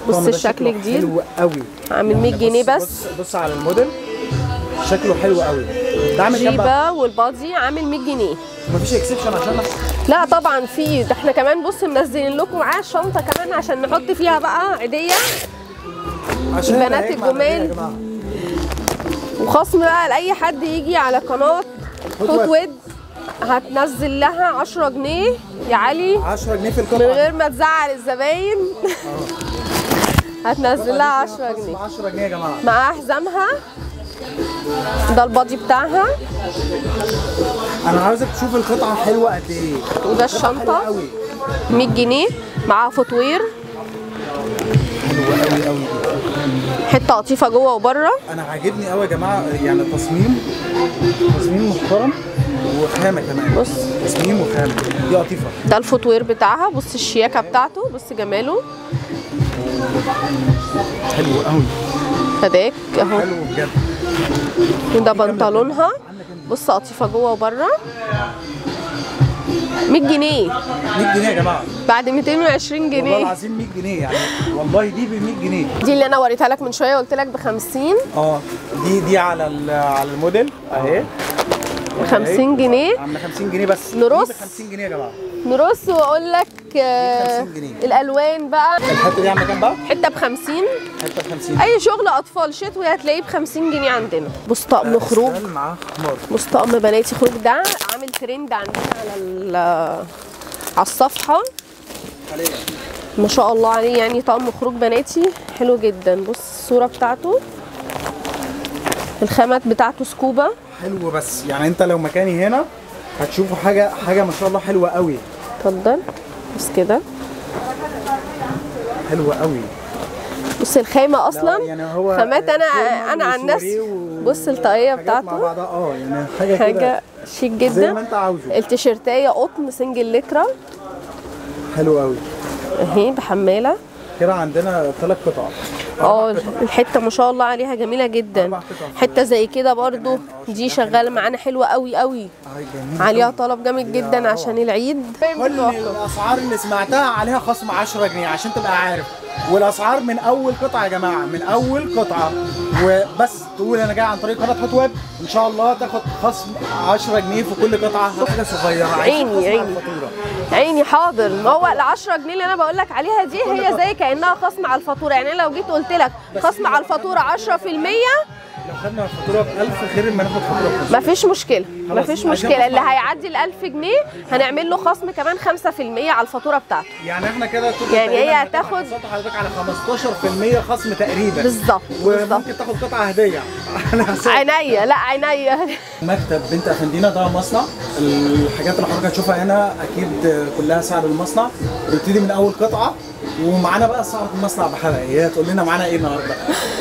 الطقم ده الشكل شكله جديد. حلو قوي عامل 100 جنيه بص- بس بص بص على الموديل شكله حلو قوي ده عامل كام بقى؟ جيبه والبادي عامل 100 جنيه مفيش اكسبشن عشان لا طبعا في ده احنا كمان بص منزلين لكم معاه الشنطه كمان عشان نحط فيها بقى عيديه عشان البنات هيجمع الجمال. الدنيا يا جماعة. وخصم بقى لاي حد يجي على قناه هوت هوت ويب. ويد هتنزل لها 10 جنيه يا علي 10 جنيه في من القطعه غير ما تزعل الزباين هتنزل لها 10 جنيه 10 جنيه يا جماعه معاها حزامها ده البادي بتاعها انا عاوزك تشوف القطعه حلوه قد ايه وده حلوه الشنطه قوي 100 جنيه معاها فوتوير حلوه قوي قوي حته قطيفه جوه وبره انا عاجبني قوي يا جماعه يعني التصميم تصميم محترم وخامه كمان بص. تصميم وخامه دي قطيفه ده الفوتوير بتاعها بص الشياكه بتاعته بص جماله حلو قوي فداك اهو حلو بجد وده بنطلونها بص قطيفه جوه وبره 100 جنيه 100 جنيه يا جماعه بعد 220 والله جنيه العظيم 100 جنيه يعني والله دي ب 100 جنيه دي اللي انا وريتها لك من شويه قلت لك ب 50 اه دي دي على ال- على الموديل اهي ب 50 جنيه عامله 50 جنيه بس نرص. دي ب 50 جنيه يا جماعه نرص واقول لك آه، 50 جنيه. الالوان بقى الحته دي عامله كام بقى؟ حته ب 50 حته ب 50 اي شغل اطفال شتوي هتلاقيه ب 50 جنيه عندنا بص طقم خروج ستايل معاه خمار بص طقم بناتي خروج ده عامل ترند عندنا على ال- على الصفحه حاليا ما شاء الله عليه يعني طقم خروج بناتي حلو جدا بص الصوره بتاعته الخامات بتاعته سكوبا حلو بس يعني انت لو مكاني هنا هتشوفوا حاجه حاجه ما شاء الله حلوه قوي اتفضل بص كده حلوه قوي بص الخامه اصلا يعني هو خامات انا فورمال انا عن نفسي وسوري و- بص الطاقيه حاجات مع بتاعته بعضها اه يعني حاجه حاجه كده شيك زي ما جدا انت عاوزه التيشيرتايه قطن سنجل لكرة حلو قوي اهي بحماله كده عندنا ثلاث قطع اه الحته ما شاء الله عليها جميله جدا أربع قطع. حته زي كده برضو دي شغاله معانا حلوه قوي قوي آه، جميل عليها طلب جامد جدا عشان العيد كل الاسعار اللي سمعتها عليها خصم 10 جنيه عشان تبقى عارف والاسعار من اول قطعه يا جماعه من اول قطعه وبس تقول انا جاي عن طريق قناه هوت ويب ان شاء الله تاخد خصم 10 جنيه في كل قطعه حاجه صغيره عايزين عيني، خصم على عيني. الفاتوره عيني حاضر ما هو ال 10 جنيه اللي انا بقول لك عليها دي هي زي كانها خصم على الفاتوره يعني أنا لو جيت قلت لك خصم على الفاتوره 10% لو خدنا الفاتوره ب 1000 غير ما ناخد فاتوره ب 500. مفيش مشكله خلاص، مفيش عشان مشكله اللي خصم- هيعدي ال 1000 جنيه هنعمل له خصم كمان 5% على الفاتوره بتاعته يعني احنا كده كل يعني هي تقريباً هتاخد- هتاخد حضرتك على 15% خصم تقريبا بالظبط بالظبط وممكن تاخد قطعه هديه على حسب عينيا لا عينيا مكتب بنت افندينا ده مصنع الحاجات اللي حضرتك هتشوفها هنا اكيد كلها سعر المصنع بيبتدي من اول قطعه ومعانا بقى سعر المصنع بحالها هي تقول لنا معانا ايه النهارده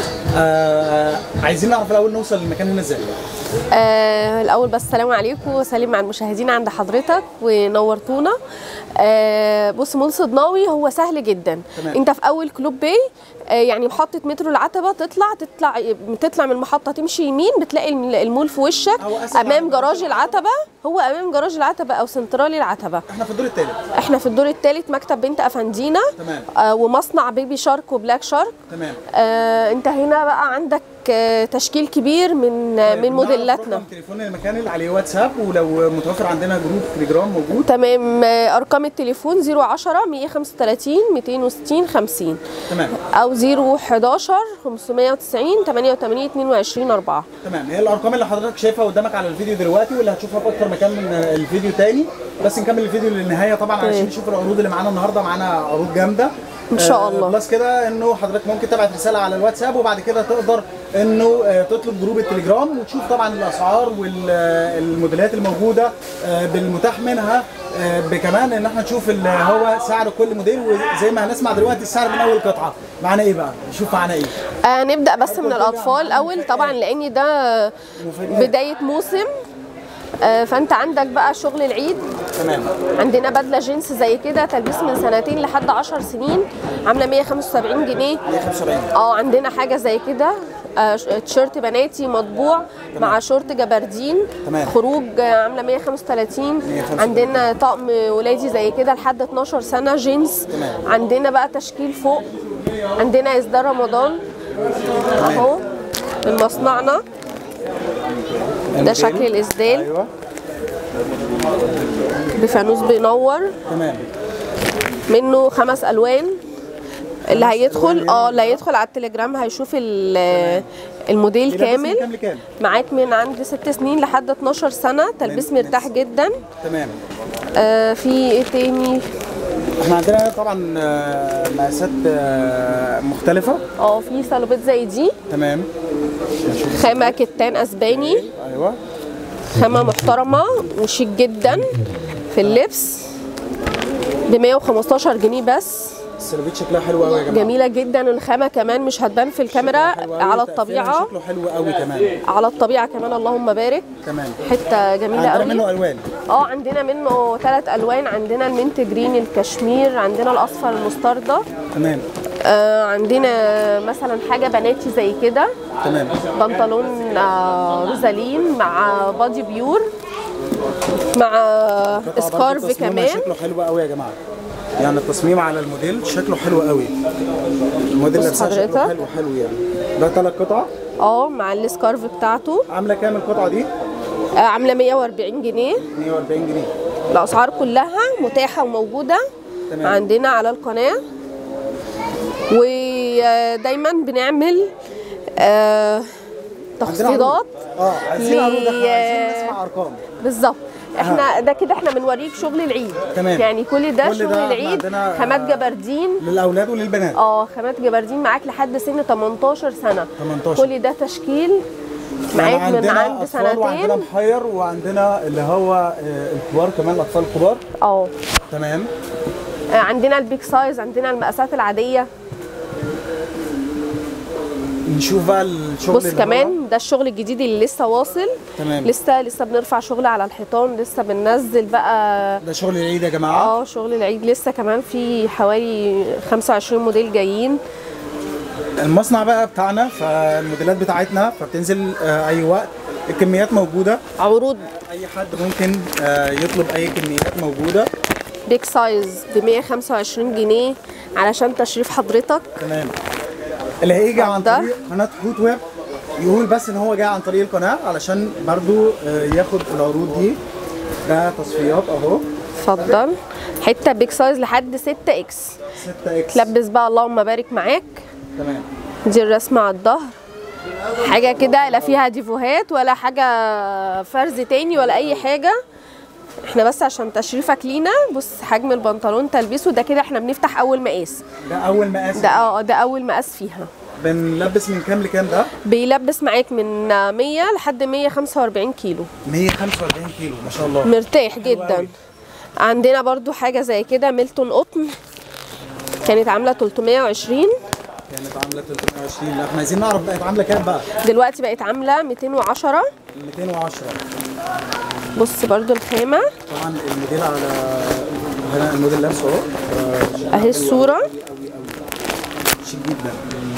آه عايزين نعرف الاول نوصل للمكان هنا ازاي آه الاول بس السلام عليكم وسلام على المشاهدين عند حضرتك ونورتونا آه بص مول صدناوي هو سهل جدا تمام. انت في اول كلوب باي آه يعني محطه مترو العتبه تطلع تطلع تطلع من المحطه تمشي يمين بتلاقي الم- المول في وشك أو أسهل امام على جراج العتبه هو امام جراج العتبه او سنترالي العتبه احنا في الدور الثالث احنا في الدور الثالث مكتب بنت افندينا تمام. آه ومصنع بيبي شارك وبلاك شارك تمام آه انت هنا بقى عندك آه تشكيل كبير من آه من نعرف موديلاتنا رقم تليفون المكان اللي عليه واتساب ولو متوفر عندنا جروب تليجرام موجود تمام آه، ارقام التليفون 010 135 260 50 تمام او 011 590 88 22 4 تمام هي الارقام اللي حضرتك شايفها قدامك على الفيديو دلوقتي واللي هتشوفها في اكتر مكان من الفيديو تاني بس نكمل الفيديو للنهايه طبعا علشان تمام. نشوف العروض اللي معانا النهارده معانا عروض جامده إن شاء آه، الله. بلس كده انه حضرتك ممكن تبعت رساله على الواتساب وبعد كده تقدر انه آه، تطلب جروب التليجرام وتشوف طبعا الاسعار والموديلات الموجوده آه، بالمتاح منها آه، بكمان ان احنا نشوف اللي هو سعر كل موديل وزي ما هنسمع دلوقتي السعر من اول قطعه معانا ايه بقى نشوف معانا ايه آه نبدا بس من الاطفال الاول طبعا لان ده مفاجآت. بدايه موسم آه فانت عندك بقى شغل العيد تمام عندنا بدله جينز زي كده تلبيس من سنتين لحد 10 سنين عامله 175 جنيه 175 اه عندنا حاجه زي كده آه ش- تيشيرت بناتي مطبوع مع شورت جبردين تمام. خروج آه، عامله 135 135. عندنا طقم ولادي زي كده لحد 12 سنه جينز تمام. عندنا بقى تشكيل فوق عندنا اصدار رمضان اهو من مصنعنا ده شكل الاسدال ايوه بفانوس بينور تمام منه خمس الوان اللي هيدخل اه اللي هيدخل على التليجرام هيشوف ال- الموديل بيلبس من كام كامل لكام معاك من عند ست سنين لحد 12 سنه تلبيس مرتاح جدا تمام آه في ايه تاني احنا عندنا طبعا آه، مقاسات آه، مختلفه اه في صلوبات زي دي تمام نشوف خامه كتان اسباني ايوه خامه محترمه وشيك جدا في اللبس ب 115 جنيه بس السيرفيت شكلها حلو قوي يا جماعه جميله جدا الخامه كمان مش هتبان في الكاميرا حلو قوي، على تقفيلها الطبيعه شكله حلو قوي كمان على الطبيعه كمان اللهم بارك تمام حته جميله عندنا قوي منه الوان اه عندنا منه ثلاث الوان عندنا المنت جرين الكشمير عندنا الاصفر المستردة تمام آه عندنا مثلا حاجه بناتي زي كده تمام بنطلون آه روزالين مع بادي بيور مع قطع برضه سكارف تصميمها كمان شكله حلو قوي يا جماعه يعني التصميم على الموديل شكله حلو قوي الموديل بص نفسها شكله حضرتك. حلو حلو يعني ده ثلاث قطع اه مع السكارف بتاعته عامله كام القطعه دي آه عامله 140 جنيه 140 جنيه الاسعار كلها متاحه وموجوده تمام. عندنا على القناه ودايما بنعمل آه عندنا تخفيضات عروض. اه عايزين عروض احنا لي- عايزين نسمع ارقام بالظبط احنا ده كده احنا بنوريك شغل العيد تمام. يعني كل ده كل شغل ده احنا العيد عندنا، خامات آه، جبردين للاولاد وللبنات اه خامات جبردين معاك لحد سن 18 سنه 18. كل ده تشكيل يعني معاك من عندنا عند أطفال وعندنا سنتين محير وعندنا اللي هو آه، الكبار كمان الاطفال الكبار اه تمام آه، عندنا البيك سايز عندنا المقاسات العاديه نشوف بقى الشغل بص اللي هو- كمان ده الشغل الجديد اللي لسه واصل تمام لسه لسه بنرفع شغل على الحيطان لسه بننزل بقى ده شغل العيد يا جماعه اه شغل العيد لسه كمان في حوالي 25 موديل جايين المصنع بقى بتاعنا فالموديلات بتاعتنا فبتنزل آه، اي وقت الكميات موجوده عروض اي حد ممكن آه، يطلب اي كميات موجوده بيك سايز ب 125 جنيه علشان تشريف حضرتك تمام اللي هيجي عن ده. طريق قناه حوت ويب يقول بس ان هو جاي عن طريق القناه علشان برضو آه، ياخد العروض دي ده تصفيات اهو اتفضل حته بيك سايز لحد 6 اكس 6 اكس تلبس بقى اللهم بارك معاك تمام دي الرسمه على الظهر حاجه كده لا فيها ديفوهات ولا حاجه فرز تاني ولا اي حاجه احنا بس عشان تشريفك لينا بص حجم البنطلون تلبسه ده كده احنا بنفتح اول مقاس ده اول مقاس ده اه ده اول مقاس فيها بنلبس من كام لكام ده بيلبس معاك من 100 لحد 145 كيلو 145 كيلو ما شاء الله مرتاح جدا أوي. عندنا برضو حاجه زي كده ميلتون قطن كانت عامله 320 كانت عامله 320 لا احنا عايزين نعرف بقت عامله كام بقى دلوقتي بقت عامله 210 210 بص برضو الخامه طبعا الموديل على هنا الموديل نفسه اهو آه، اهي الصوره قوي قوي شيك جدا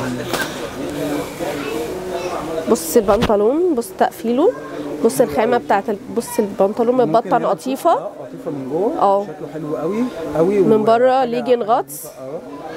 بص البنطلون بص تقفيله بص الخامه بتاعت ال- بص البنطلون ممكن متبطن هنا قطيفه آه، قطيفه من جوه اه. شكله حلو قوي قوي من بره وحاجة- ليجن غطس اه.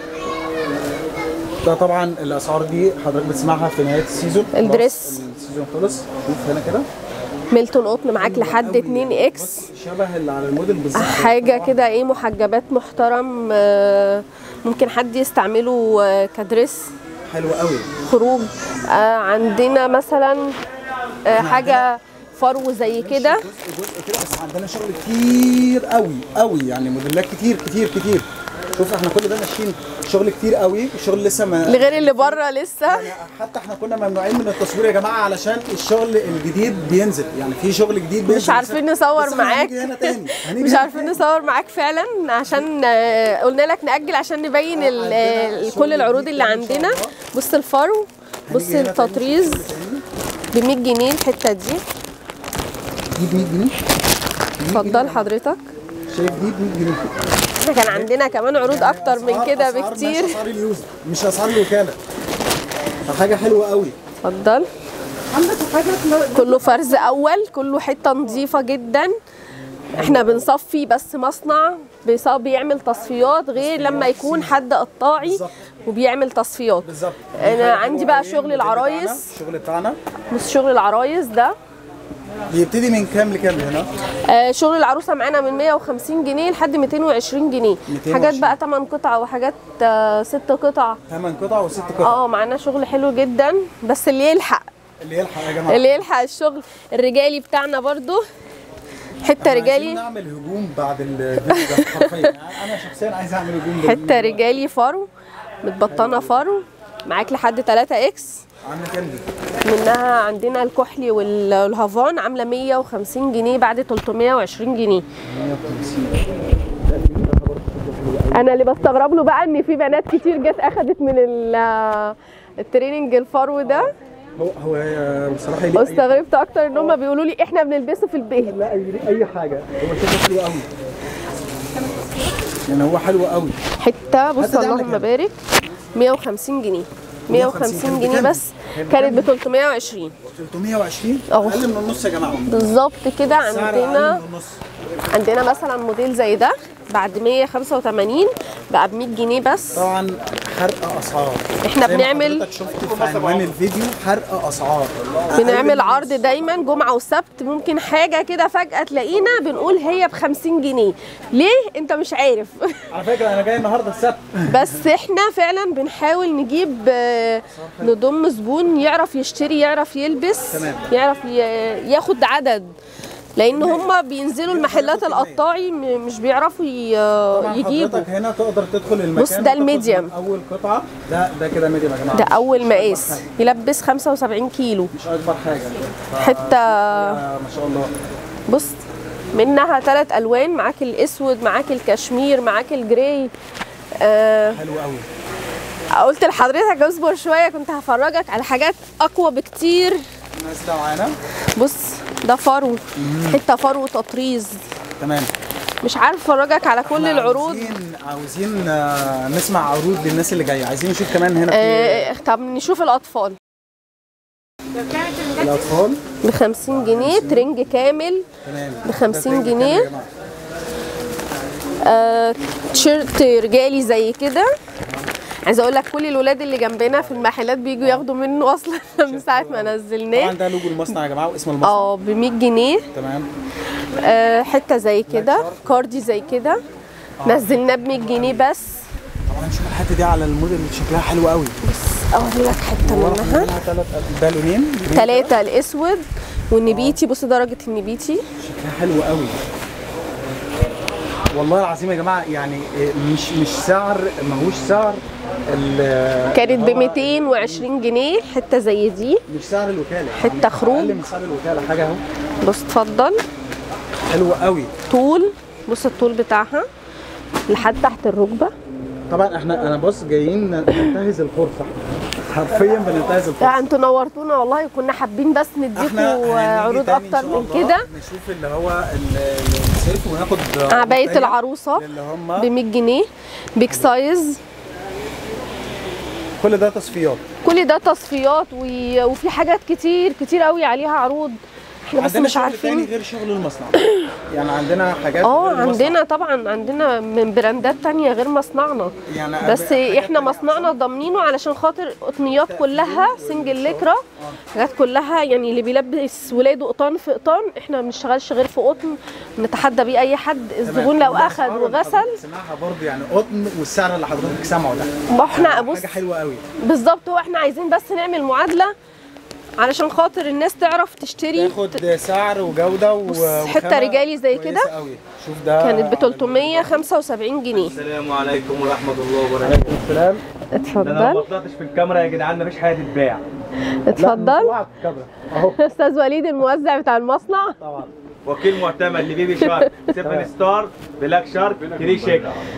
ده طبعا الاسعار دي حضرتك بتسمعها في نهايه السيزون خلاص، الدريس. السيزون خلص شوف هنا كده ميلتون قطن معاك لحد قوي 2 يعني. اكس بص، شبه اللي على الموديل بالظبط حاجه كده ايه محجبات محترم آه، ممكن حد يستعمله آه، كدريس حلو قوي خروج آه، عندنا مثلا آه، حاجه فرو زي كده جزء جزء كده بس عندنا شغل كتير قوي قوي يعني موديلات كتير كتير كتير شوف احنا كل ده ماشيين شغل كتير قوي الشغل لسه ما لغير اللي بره لسه يعني حتى احنا كنا ممنوعين من التصوير يا جماعه علشان الشغل الجديد بينزل يعني في شغل جديد بينزل مش عارفين نصور بس احنا معاك. هنيجي هنا تاني هنيجي مش هنا عارفين تاني. نصور معاك فعلا عشان آه، قلنا لك نأجل عشان نبين ال- عندنا ال- شغل كل العروض جديد اللي تاني إن شاء عندنا الله. بص الفرو بص هنيجي هنا تاني التطريز شغل تاني. ب 100 جنيه الحته دي دي ب 100 جنيه اتفضل حضرتك شايف دي ب 100 جنيه احنا كان عندنا كمان عروض يعني اكتر من أسعار- كده أسعار بكتير مش اسعار اليوزر مش اسعار الوكاله فحاجه حلوه قوي اتفضل عندك حاجات كله فرز اول كله حته نظيفه جدا احنا بنصفي بس مصنع بيص- بيعمل تصفيات غير لما يكون حد قطاعي بالظبط. وبيعمل تصفيات بالظبط أنا عندي بقى شغل العرايس. الشغل بتاعنا بص شغل العرايس ده بيبتدي من كام لكام هنا آه، شغل العروسه معانا من 150 جنيه لحد 220 جنيه 220. حاجات بقى 8 قطع وحاجات 6 قطع ثمان قطع وست قطع اه معانا شغل حلو جدا بس اللي يلحق اللي يلحق يا جماعه اللي يلحق الشغل الرجالي بتاعنا برضو حته إحنا عايزين رجالي نعمل هجوم بعد الفيديو ده حرفيا يعني انا شخصيا عايز اعمل هجوم ده. حته رجالي فرو متبطنه فرو معاك لحد 3 اكس عامله كام دي؟ منها عندنا الكحلي وال- والهافان عامله 150 جنيه بعد 320 جنيه 150 انا اللي بستغرب له بقى ان في بنات كتير جت اخدت من ال- التريننج الفرو ده هو هو آه، بصراحه ليه أي- واستغربت اكتر ان هم بيقولوا لي احنا بنلبسه في البيت لا ليه اي حاجه هو شكله حلو قوي يعني هو حلو قوي حته بص حتى ده عاملة اللهم كام؟ بارك 150 جنيه 150 كانت جنيه بكام؟ بس كانت كانت بكام؟ ب 320 320 أهو. اقل من النص يا جماعه بالظبط كده سعر اقل عندنا من النص عندنا مثلا موديل زي ده بعد 185 بقى ب 100 جنيه بس طبعا حرق اسعار إحنا زي ما بنعمل- حضرتك شفت في عنوان الفيديو حرق اسعار بنعمل عرض دايما جمعه وسبت ممكن حاجه كده فجاه تلاقينا بنقول هي ب 50 جنيه ليه انت مش عارف على فكره انا جاي النهارده السبت بس احنا فعلا بنحاول نجيب آه، نضم زبون يعرف يشتري يعرف يلبس تمام. يعرف ي- ياخد عدد لان هم بينزلوا المحلات القطاعي م- مش بيعرفوا ي- طبعا يجيبوا حضرتك هنا تقدر تدخل المكان بص ده وتاخد الميديم. من اول قطعه ده ده كده ميديم يا جماعه ده اول مش أكبر مقاس حاجة. يلبس 75 كيلو مش اكبر حاجه ف- حته آه، ما شاء الله بص منها ثلاث الوان معاك الاسود معاك الكشمير معاك الجراي آه حلو قوي قلت لحضرتك اصبر شويه كنت هفرجك على حاجات اقوى بكتير نازله معانا بص ده فرو حته فرو تطريز تمام مش عارف افرجك على كل إحنا العروض عاوزين عاوزين آه، نسمع عروض للناس اللي جايه عايزين نشوف كمان هنا في آه طب نشوف الاطفال الاطفال ب 50 جنيه ترنج كامل تمام ب 50 ده ترنج كام جنيه. يا جماعة؟ آه تيشيرت رجالي زي كده عايزه اقول لك كل الولاد اللي جنبنا في المحلات بيجوا ياخدوا منه اصلا من ساعه ما طبعا نزلناه ده لوجو المصنع يا جماعه واسم المصنع اه ب 100 جنيه تمام آه حته زي كده كاردي زي كده نزلناه ب 100 جنيه بس طبعا نشوف الحته دي على الموديل اللي شكلها حلو قوي اوري لك حته منها منها ثلاث ده لونين ثلاثة الاسود والنبيتي بص درجة النبيتي شكلها حلو قوي والله العظيم يا جماعه يعني إيه، مش مش سعر ماهوش سعر ال- كانت ب هو 220 جنيه حتة زي دي مش سعر الوكاله حتة يعني خروج. اقل من سعر الوكاله حاجه اهو بص اتفضل حلوه قوي طول بص الطول بتاعها لحد تحت الركبة طبعا احنا انا بص جايين ننتهز الفرصه حرفيا بننتهز لا الفرصه انتوا نورتونا والله كنا حابين بس احنا نديكوا هنيجي عروض تاني إن اكتر شاء من الله كده نشوف اللي هو ال- ال- الصيف وناخد عباية عباية العروسة اللي ب هم 100 جنيه بيج سايز كل ده تصفيات كل ده تصفيات و- وفي حاجات كتير كتير قوي عليها عروض احنا بس عندنا مش شغل عارفين تاني غير شغل المصنع يعني عندنا حاجات اه غير المصنع. عندنا طبعا عندنا من براندات تانية غير مصنعنا يعني بس حاجات احنا تانية مصنعنا ضامنينه علشان خاطر قطنيات كلها سنجل لكرة حاجات كلها يعني اللي بيلبس ولاده قطان في قطان احنا ما بنشتغلش غير في قطن نتحدى بيه اي حد الزبون لو اخد والأسعار اللي وغسل حضرتك سمعها برضه يعني قطن والسعر اللي حضرتك سامعه ده ما احنا بص حاجه حلوه قوي بالظبط هو احنا عايزين بس نعمل معادلة علشان خاطر الناس تعرف تشتري تاخد سعر وجوده و... بص، وخامة حتة رجالي زي كويسة كده. قوي. شوف ده كانت ب 375 جنيه السلام عليكم ورحمة الله وبركاته عليكم السلام ده انا ما اتفضل طلعتش في الكاميرا يا جدعان مفيش حاجة تتباع اتفضل طلعت الكاميرا اهو استاذ وليد الموزع بتاع المصنع طبعا وكيل معتمد لبيبي شارك 7 ستار بلاك شارك 3 شيك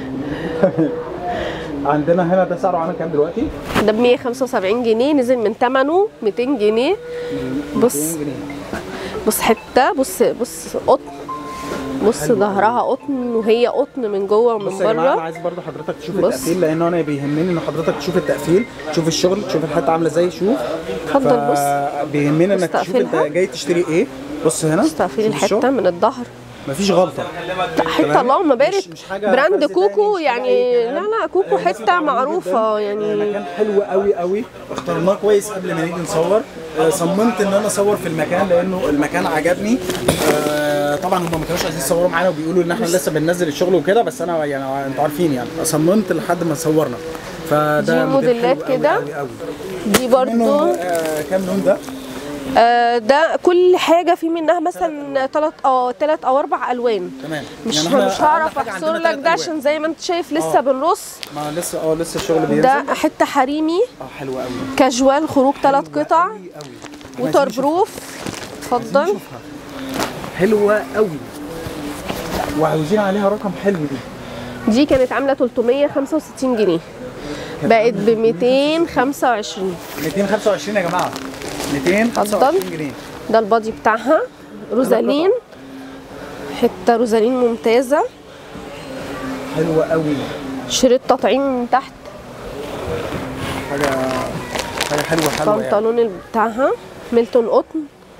عندنا هنا ده سعره عامل كام دلوقتي؟ ده ب 175 جنيه نزل من ثمنه 200 جنيه بص 200 جنيه. بص حته بص بص قطن بص ظهرها قطن وهي قطن من جوه ومن بص يا جماعه انا بره عايز برضو حضرتك تشوف بص. التقفيل لان انا بيهمني ان حضرتك تشوف التقفيل تشوف الشغل تشوف الحته عامله ازاي شوف اتفضل بص بيهمني انك بص تشوف انت تقفيلها. جاي تشتري ايه بص هنا بص تقفيل شوف الشغل. الحته من الظهر مفيش غلطه حته تمام؟ اللهم بارك مش- مش حاجة براند فرز كوكو تاني، مش حاجة يعني أي لا كلام. لا كوكو آه، الناس حته متعاونين معروفه جداً. يعني مكان حلو قوي قوي اخترناه كويس قبل ما نيجي نصور آه، صممت ان انا اصور في المكان لانه المكان عجبني آه، طبعا هم ما كانوش عايزين يصوروا معانا وبيقولوا ان احنا لسه بننزل الشغل وكده بس انا يعني انتوا عارفين يعني صممت لحد ما صورنا فده دي موديل موديلات حلو قوي كده. قوي قوي. دي منه برضو آه، كام لون ده؟ آه ده كل حاجه في منها مثلا ثلاث اه ثلاث او اربع الوان تمام مش يعني إحنا مش هعرف أقل حاجة احصر عندنا لك تلات ده ألوان. عشان زي ما انت شايف لسه آه. بنرص ما لسه اه لسه الشغل بينزل ده حته حريمي اه حلو قوي كاجوال خروج ثلاث قطع قوي قوي ووتر بروف اتفضل حلوه قوي وعاوزين عليها رقم حلو دي دي كانت عامله 365 جنيه بقت ب 225 225 يا جماعه 225 جنيه ده البادي بتاعها روزالين حته روزالين ممتازه حلوه قوي شريط تطعيم من تحت حاجه حاجه حلوه حلوه يعني. بنطلون بتاعها ميلتون قطن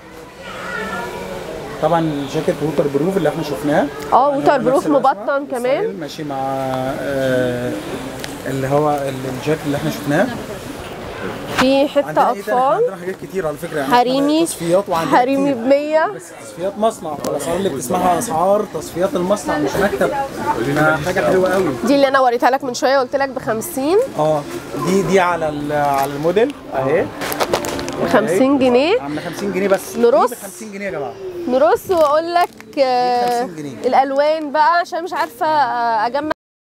طبعا الجاكيت ووتر بروف اللي احنا شفناه اه طبعاً ووتر هو بروف نفس الرسمة مبطن كمان والستايل ماشي مع آه اللي هو الجاكيت اللي احنا شفناه في حته عندنا ايه تاني؟ إحنا اطفال عندنا حاجات كتير على فكره يعني حريمي عندنا تصفيات وعندنا حريمي ب كتير. 100 بس تصفيات مصنع الاسعار اللي بتسمعها اسعار تصفيات المصنع مش مكتب آه، حاجه حلوه قوي دي اللي انا وريتها لك من شويه قلت لك ب 50 اه دي دي على ال- على الموديل اهي ب 50 جنيه عامله 50 جنيه بس نرص. ب 50 جنيه يا جماعه نرص واقول لك آه، 50 جنيه. الالوان بقى عشان مش عارفه آه، اجمع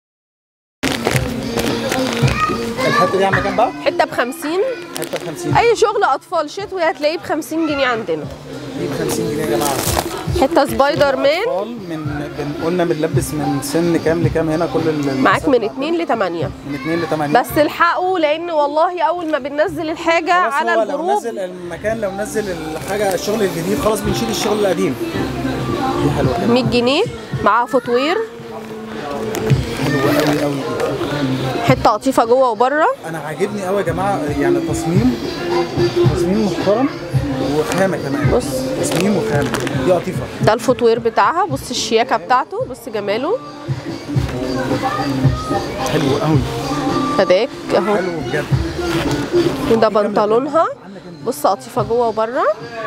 الحته دي عامله كام بقى؟ حته ب 50 حته ب 50 اي شغل اطفال شتوي هتلاقيه ب 50 جنيه عندنا دي ب 50 جنيه يا جماعه حته سبايدر مان اطفال من من قلنا بنلبس من سن كام لكام هنا كل ال- معاك من المقاسات 2 ل 8 من 2 ل 8 بس الحقوا لان والله اول ما بننزل الحاجه على لو الجروب نزل المكان لو نزل الحاجه الشغل الجديد خلاص بنشيل الشغل القديم دي حلوه كده 100 جنيه مع فوتوير حلوه قوي قوي دي حته قطيفه جوه وبره انا عاجبني قوي يا جماعه يعني تصميم تصميم محترم وخامه كمان بص. تصميم وخامه دي قطيفه ده الفوتوير بتاعها بص الشياكه بتاعته بص جماله حلو قوي فداك اهو حلو بجد وده بنطلونها بص قطيفه جوه وبره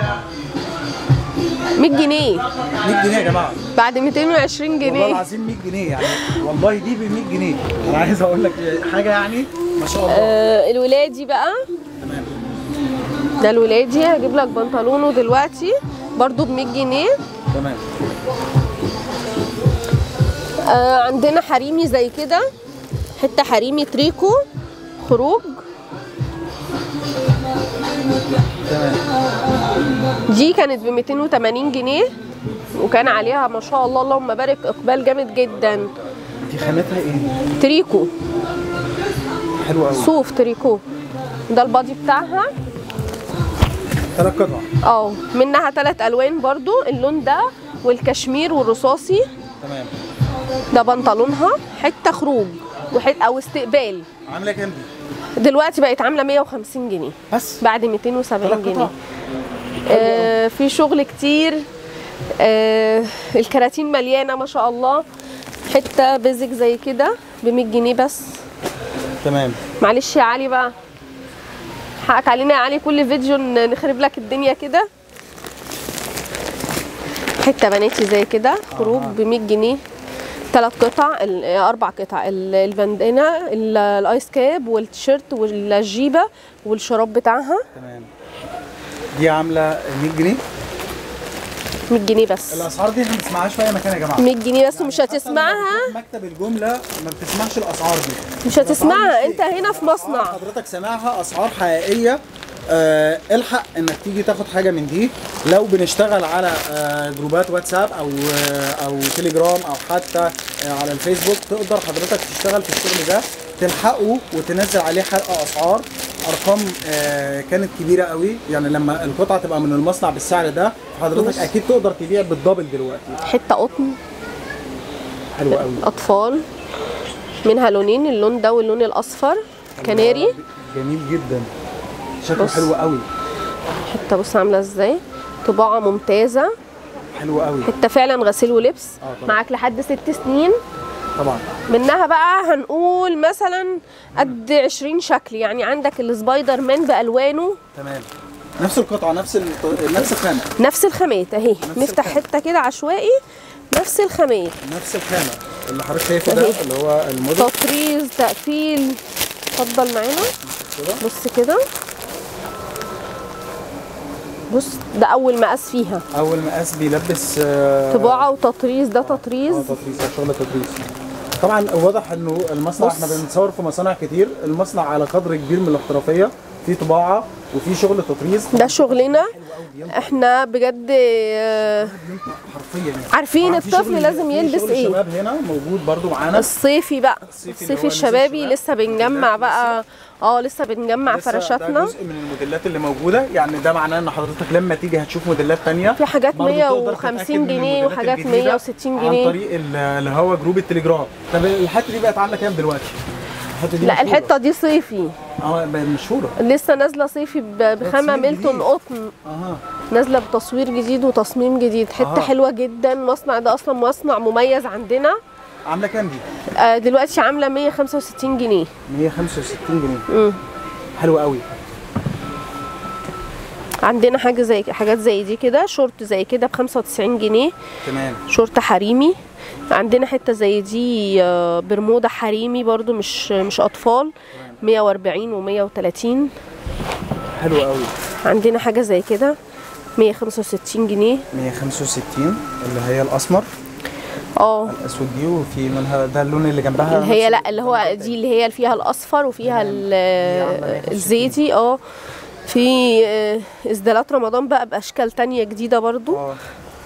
100 جنيه 100 جنيه يا جماعه بعد 220 والله جنيه العظيم 100 جنيه يعني والله دي ب 100 جنيه انا عايز اقول لك حاجه يعني ما شاء الله آه الولادي بقى تمام ده الولادي هجيب لك بنطلونه دلوقتي برضو ب 100 جنيه تمام آه عندنا حريمي زي كده حته حريمي تريكو خروج تمام دي كانت ب 280 جنيه وكان عليها ما شاء الله اللهم بارك اقبال جامد جدا دي خامتها ايه؟ تريكو حلوه قوي صوف تريكو ده البادي بتاعها ثلاث قطع اه منها ثلاث الوان برضو اللون ده والكشمير والرصاصي تمام ده بنطلونها حته خروج وحت او استقبال عامله كام دي؟ دلوقتي بقت عامله 150 جنيه بس بعد 270 ثلاث جنيه قطع آه في شغل كتير آه الكراتين مليانه ما شاء الله حته بيزك زي كده ب 100 جنيه بس تمام معلش يا علي بقى حقك علينا يا علي كل فيديو ن- نخرب لك الدنيا كده حته بناتي زي كده خروج ب 100 جنيه ثلاث قطع ال- اربع قطع ال- البندانه ال- الايس كاب والتيشيرت والجيبه والشراب بتاعها تمام دي عامله 100 جنيه 100 جنيه بس الاسعار دي احنا ما بنسمعهاش في اي مكان يا جماعه 100 جنيه بس مش حتى لما هتسمعها بتروح مكتب الجمله ما بتسمعش الاسعار دي مش هتسمعها الأسعار انت هنا في مصنع حضرتك سامعها اسعار حقيقيه آه الحق انك تيجي تاخد حاجه من دي لو بنشتغل على آه جروبات واتساب او آه او تليجرام او حتى آه على الفيسبوك تقدر حضرتك تشتغل في الشغل ده تلحقه وتنزل عليه حرق اسعار ارقام آه كانت كبيره قوي يعني لما القطعه تبقى من المصنع بالسعر ده حضرتك اكيد تقدر تبيع بالدبل دلوقتي حته قطن حلو قوي اطفال منها لونين اللون ده واللون الاصفر كناري جميل جدا شكله بص. حلو قوي حته بص عامله ازاي طباعه ممتازه حلو قوي حته فعلا غسيل ولبس آه طبعا. معاك لحد ست سنين طبعا منها بقى هنقول مثلا قد 20 شكل يعني عندك السبايدر مان بالوانه تمام نفس القطعه نفس الط- نفس الخامه نفس الخامات اهي نفتح الخامة. حته كده عشوائي نفس الخامات نفس الخامه اللي حضرتك شايفه ده أهي. اللي هو الموديل تطريز تقفيل اتفضل معانا كده بص كده بص ده اول مقاس فيها اول مقاس بيلبس آه، طباعه وتطريز ده تطريز اه تطريز ده شغل تطريز طبعا واضح انه المصنع بص. احنا بنصور في مصانع كتير المصنع على قدر كبير من الاحترافيه في طباعه وفي شغل تطريز ده شغلنا حلو قوي بينفع احنا بجد آه، بينفع حرفيا يعني عارفين طبعاً في الطفل شغل- لازم في يلبس شغل ايه الشباب هنا موجود برضو معانا الصيفي بقى الصيفي اللي الصيفي هو اللبس الشبابي الشباب. لسه بنجمع بقى اه لسه بنجمع لسه ده فراشاتنا جزء من الموديلات اللي موجوده يعني ده معناه ان حضرتك لما تيجي هتشوف موديلات تانية في حاجات برضو تقدر 150 تتأكد من جنيه الموديلات وحاجات الجديدة 160 عن جنيه طريق ال- اللي هو جروب التليجرام طب الحته دي بقت عامله كام دلوقتي؟ الحته دي لا مشهورة. الحته دي صيفي اه بقت مشهوره لسه نازله صيفي ب- بخامه تصميم ميلتون جديد. قطن اها نازله بتصوير جديد وتصميم جديد حته آه. حلوه جدا المصنع ده اصلا مصنع مميز عندنا عامله كام دي؟ آه دلوقتي عامله 165 جنيه 165 جنيه مم. حلو قوي عندنا حاجه زي حاجات زي دي كده شورت زي كده ب 95 جنيه تمام شورت حريمي عندنا حته زي دي آه، برمودا حريمي برضو مش مش اطفال 140 و130 حلو قوي عندنا حاجه زي كده 165 جنيه 165 اللي هي الاسمر اه الاسود دي وفي منها ده اللون اللي جنبها اللي هي نفس لا اللي هو دي اللي هي اللي فيها الاصفر وفيها تمام. ال- هي عاملة 165. الزيتي اه في آه، اسدالات رمضان بقى باشكال تانية جديده برضو اه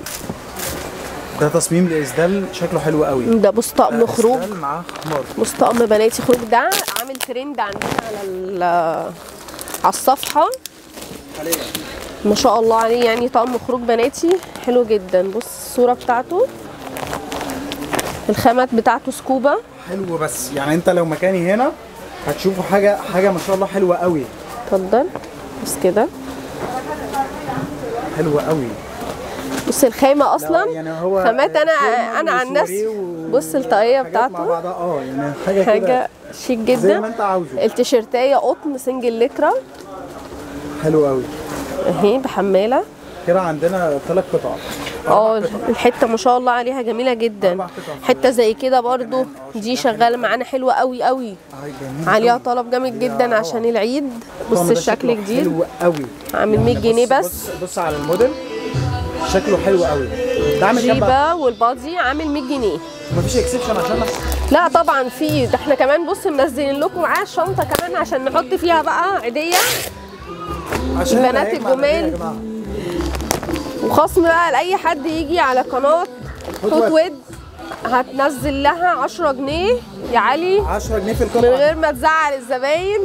ده تصميم لاسدال شكله حلو قوي ده بص طقم ده خروج إسدال مع حمار بص طقم بناتي خروج ده عامل ترند عندنا على ال- على الصفحه حاليا ما شاء الله عليه يعني طقم خروج بناتي حلو جدا بص الصوره بتاعته الخامات بتاعته سكوبا حلو بس يعني انت لو مكاني هنا هتشوفوا حاجه حاجه ما شاء الله حلوه قوي اتفضل بص كده حلوه قوي بص الخامه اصلا لا، يعني هو خامات انا فورمال انا عن نفسي وسوري و- بص الطاقيه حاجات مع بتاعته بعضها اه يعني حاجه, حاجه كده شيك زي ما جدا انت عاوزه التيشيرتايه قطن سنجل لكرة حلو قوي اهي بحماله كده عندنا ثلاث قطع اه الحته ما شاء الله عليها جميله جدا أربع قطع. حته زي كده برضو دي شغاله معانا حلوه قوي قوي آه، جميل عليها قوي. طلب جامد جدا عشان العيد بص الطقم ده الشكل شكله جديد حلو قوي عامل 100 جنيه بص- بس بص, بص على الموديل شكله حلو قوي ده عامل كام بقى؟ جيبه والبادي عامل 100 جنيه مفيش اكسبشن عشان لا طبعا في ده احنا كمان بص منزلين لكم معاه الشنطه كمان عشان نحط فيها بقى عيديه عشان البنات العيب مع العيب يا الجمال. جماعة. وخصم بقى لاي حد يجي على قناه خد توت وقت. ويد هتنزل لها 10 جنيه يا علي 10 جنيه في من القطعه غير ما تزعل الزباين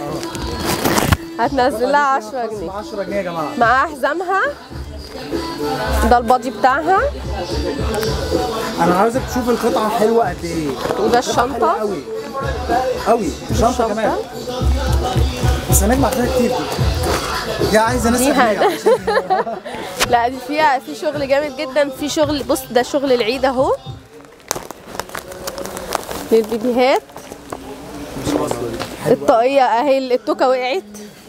هتنزل لها 10 جنيه 10 جنيه يا جماعه معاها حزامها ده البادي بتاعها انا عاوزك تشوف القطعه حلوه قد ايه وده الشنطه قوي قوي شنطه الشنطة. كمان بس هنجمع فيها كتير دي دي عايزه ناس دي أغنياء هذا. عشان- لا دي فيها في شغل جامد جدا في شغل بص ده شغل العيد اهو للبيبيهات الطاقية اهي التوكة وقعت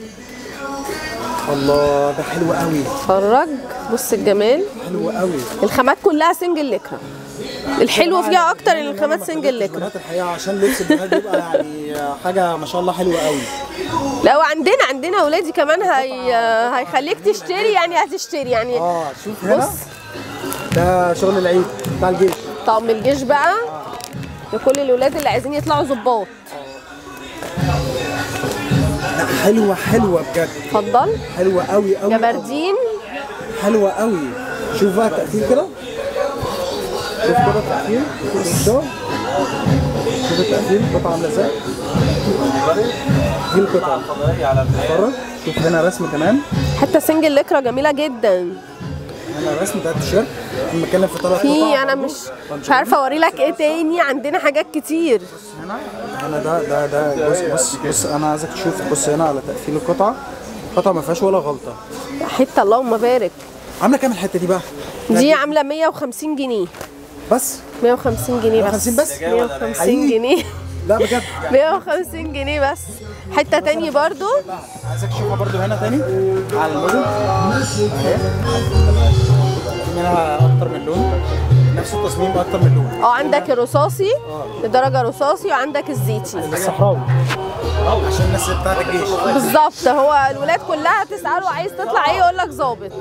الله ده حلو قوي اتفرج بص الجمال حلو قوي الخامات كلها سنجل لكرة الحلو فيها اكتر ان الخامات سنجل لكرة البنات الحقيقه عشان لبس البنات بيبقى يعني حاجه ما شاء الله حلوه قوي لو عندنا عندنا اولادي كمان هي هيخليك تشتري يعني هتشتري يعني اه شوف هنا بص ده شغل العيد بتاع الجيش طقم الجيش بقى لكل الاولاد اللي عايزين يطلعوا ظباط لا حلوه حلوه بجد اتفضل حلوه قوي قوي جبردين حلوه قوي شوف بقى التقفيل كده شوف كده التقفيل شوف الشغل شوف التقفيل القطعه عامله ازاي دي القطعه اتفرج شوف هنا رسم كمان حتى سنجل لكرة جميلة جدا هنا الرسم بتاع التيشيرت انا بتكلم في ثلاث في انا مش مش عارفه اوري لك ايه تاني عندنا حاجات كتير هنا هنا ده ده ده بص بص بص انا عايزك تشوف بص هنا على تقفيل القطعه القطعه ما فيهاش ولا غلطه حته اللهم بارك عامله كام الحته دي بقى دي عامله 150 جنيه بس 150 جنيه بس 150 بس؟ 150 حقيقي؟ جنيه لا بجد 150 جنيه بس حته تاني برضو عايزك تشوفها برضو هنا تاني على الموديل اهي في منها اكتر من لون نفس التصميم اكتر من لون اه عندك الرصاصي درجه رصاصي وعندك الزيتي الصحراوي عشان الناس بتاعت الجيش بالظبط هو الولاد كلها تساله عايز تطلع ايه يقول لك ظابط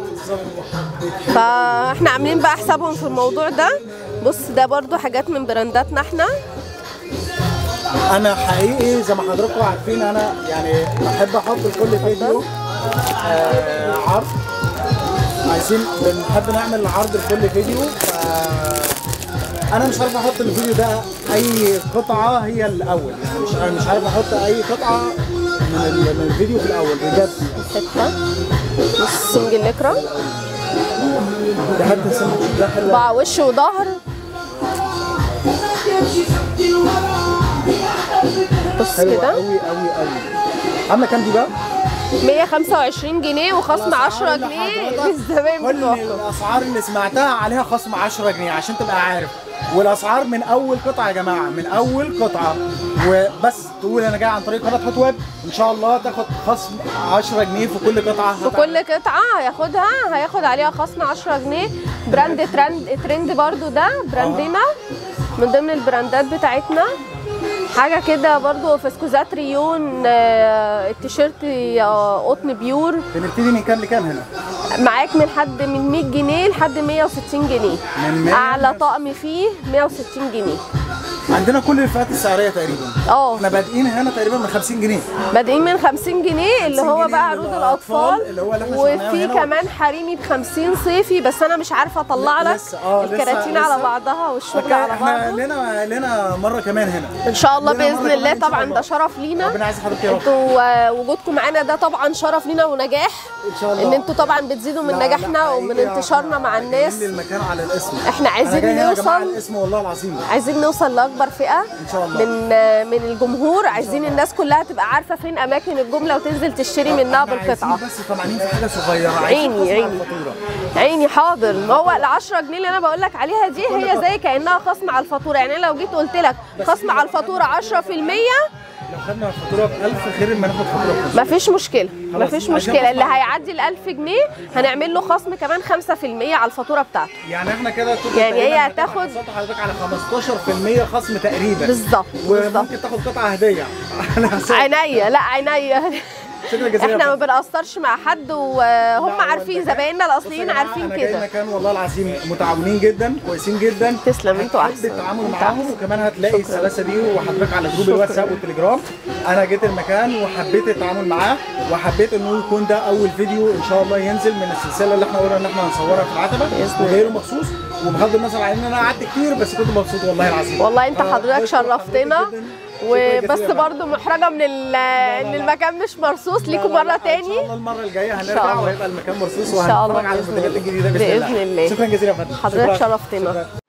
فاحنا عاملين بقى حسابهم في الموضوع ده بص ده برضو حاجات من برانداتنا احنا انا حقيقي زي ما حضراتكم عارفين انا يعني بحب احط لكل فيديو آه عرض عايزين بنحب نعمل عرض لكل فيديو ف انا مش عارف احط الفيديو ده اي قطعه هي الاول يعني مش انا مش عارف احط اي قطعه من, ال- من الفيديو في الاول بجد حته بص سنجل لكرة ده حتى سن- ده حلو بقى وش وظهر بص حلو كده قوي قوي قوي عامله كام دي بقى؟ 125 جنيه وخصم 10 جنيه للزباين كل بتوعكم الاسعار اللي سمعتها عليها خصم 10 جنيه عشان تبقى عارف والاسعار من اول قطعه يا جماعه من اول قطعه وبس تقول انا جاي عن طريق قناه هوت ويب ان شاء الله تاخد خصم 10 جنيه في كل قطعه في كل قطعة هياخدها هياخد عليها خصم 10 جنيه براند ترند ترند برضو ده براندنا من ضمن البراندات بتاعتنا حاجة كده برضو فسكوزات ريون آه، التيشيرت آه، قطن بيور بنبتدي من كام لكام هنا؟ معاك من حد من 100 جنيه لحد 160 جنيه من 100 اعلى طقم فيه 160 جنيه عندنا كل الفئات السعريه تقريبا اه احنا بادئين هنا تقريبا من 50 جنيه بادئين من 50 جنيه اللي 50 هو جنيه بقى عروض للأطفال، الاطفال اللي هو اللي احنا شفناه وفي هنا. كمان حريمي ب 50 صيفي بس انا مش عارفه اطلع لك لسه- اه، لسه- الكراتين لسه. على بعضها والشغل فكان على احنا بعضه لنا لنا مره كمان هنا ان شاء الله لنا مرة باذن كمان الله إن شاء طبعا الله. ده شرف لينا ربنا عايز حضرتك يا رب انتوا آه، وجودكم معانا ده طبعا شرف لينا ونجاح ان شاء الله ان انتوا طبعا بتزيدوا من لا، لا، نجاحنا ومن حقيقي انتشارنا مع جايين الناس للمكان على الاسم احنا عايزين أنا جاي هنا يا جماعة على نوصل الاسم والله العظيم عايزين نوصل لاكبر فئه ان شاء الله من من الجمهور عايزين الناس كلها تبقى عارفه فين اماكن الجمله وتنزل تشتري منها احنا بالقطعه عايزين بس طمعانين في حاجه صغيره عيني، عايزين خصم على عيني. الفاتوره عيني حاضر ما هو ال 10 جنيه اللي انا بقول لك عليها دي هي زي كانها خصم على الفاتوره يعني أنا لو جيت قلت لك خصم على الفاتوره 10% لو خدنا الفاتوره ب 1000 غير ما ناخد فاتوره ب 5 مفيش مشكله خلاص، مفيش عايزين مشكله خصم اللي على- هيعدي ال 1000 جنيه هنعمل له خصم كمان 5% على الفاتوره بتاعته يعني احنا كده توتال يعني هي تقريباً هتاخد- هتبقى حصلت حضرتك على 15% خصم تقريبا بالظبط بالظبط وممكن تاخد قطعه هديه عينيا لا عينيا شكرا جزيلا احنا ما بنقصرش مع حد وهم عارفين زبايننا الاصليين عارفين انا جاي كده مكان والله العظيم متعاونين جدا كويسين جدا تسلم، انتوا هتحب احسن. التعامل انت معاهم احسن. وكمان هتلاقي السلاسه دي وحضرتك على جروب شكرا. الواتساب والتليجرام انا جيت المكان وحبيت التعامل معاه وحبيت انه يكون ده اول فيديو ان شاء الله ينزل من السلسله اللي احنا قلنا ان احنا هنصورها في العتبه بإذن الله. وغيره مخصوص وبغض النظر عن ان انا قعدت كتير بس كنت مبسوط والله العظيم والله انت آه، حضرتك بشكر شرفتنا حضرتك جداً. شكرا وبس جزيلا. برضو محرجه من ال- ان المكان مش مرصوص لا، ليكم لا، لا، مره ان شاء تاني الله المره الجايه شاء هنرجع الله. وهيبقى المكان مرصوص إن شاء الله وهنتفرج على بإذن المنتجات الله. الجديده باذن الله بإذن الله. شكرا جزيلا يا فندم حضرتك شكراً. شرفتنا. شكراً.